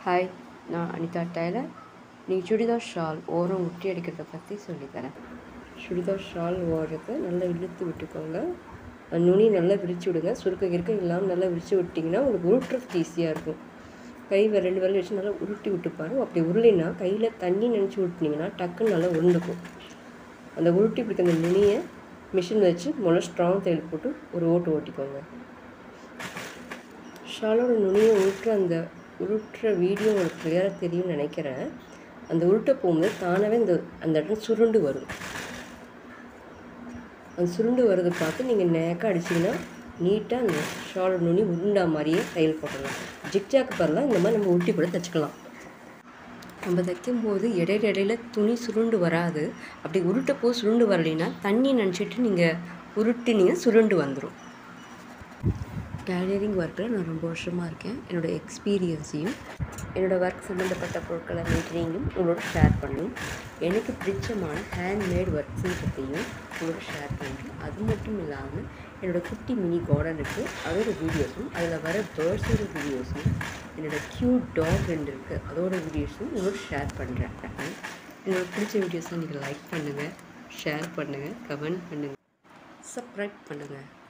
hi நான் Anitha Taylor நீங்கள் churidar shawl ஓரம் ஒட்டி அடிக்கிறத பற்றி சொல்லித்தரேன் சுடிதார் ஷால் ஓரத்தை நல்லா இழுத்து விட்டுக்கோங்க அந்த நுனி நல்லா விரித்து விடுங்க சுருக்க கிருக்க இல்லாமல் நல்லா விரித்து விட்டிங்கன்னா உங்களுக்கு உருட்டுறதுக்கு ஈஸியாக இருக்கும் கை வ- ரெண்டு விரல் வச்சு நல்லா உருட்டி விட்டு பாருங்க அப்படி உருளினா கையில் தண்ணி நினச்சி விட்டினீங்கன்னா டக்குன்னு நல்லா உருண்டுக்கும் அந்த உருட்டி பிடிக்க அந்த நுனியை மிஷின் வச்சு முதல்ல ஸ்ட்ராங் தையல் போட்டு ஒரு ஓட்டு ஓட்டிக்கோங்க ஷாலோட நுனியை உருட்டுற அந்த உருட்டுற வீடியோ உங்களுக்கு கிளியராக தெரியும்னு நினைக்கிறேன் அந்த உருட்ட போகும்போது தானாகவே இந்த அந்த இடத்துல சுருண்டு வரும் அந்த சுருண்டு வரதை பார்த்து நீங்கள் நேக்காக அடிச்சிங்கன்னா நீட்டாக அந்த ஷாலோட நுனி உருண்டா மாதிரியே தையல் போடலாம் ஜிக்ஜாக்கு பதிலாக இந்த மாதிரி நம்ம உருட்டி கூட தைச்சிக்கலாம் நம்ம தைக்கும்போது இடையில இடையில துணி சுருண்டு வராது அப்படி உருட்டப்போ சுருண்டு வரலைன்னா தண்ணி நினச்சிட்டு நீங்கள் உருட்டினீங்க சுருண்டு வந்துடும் டெய்லரிங் ஒர்க்கில் நான் ரொம்ப வருஷமாக இருக்கேன் என்னோடய எக்ஸ்பீரியன்ஸையும் என்னோடய ஒர்க் சம்மந்தப்பட்ட பொருட்களை மீட்டரிங்கும் உங்களோட ஷேர் பண்ணி எனக்கு பிடிச்சமான ஹேண்ட்மேட் ஒர்க்ஸை பற்றியும் உங்களோட ஷேர் பண்ணுறேன் அது மட்டும் இல்லாமல் என்னோடய குட்டி மினி கார்டன் இருக்குது அதோட வீடியோஸும் அதில் வர பேர்ட்ஸோட வீடியோஸும் என்னோடய க்யூட் டாக் ரெண்டு இருக்குது அதோட வீடியோஸும் உங்களோட ஷேர் பண்ணுறேன் என்னோட பிடிச்ச வீடியோஸை நீங்கள் லைக் பண்ணுங்கள் ஷேர் பண்ணுங்கள் கமெண்ட் பண்ணுங்கள் சப்ஸ்கிரைப் பண்ணுங்கள்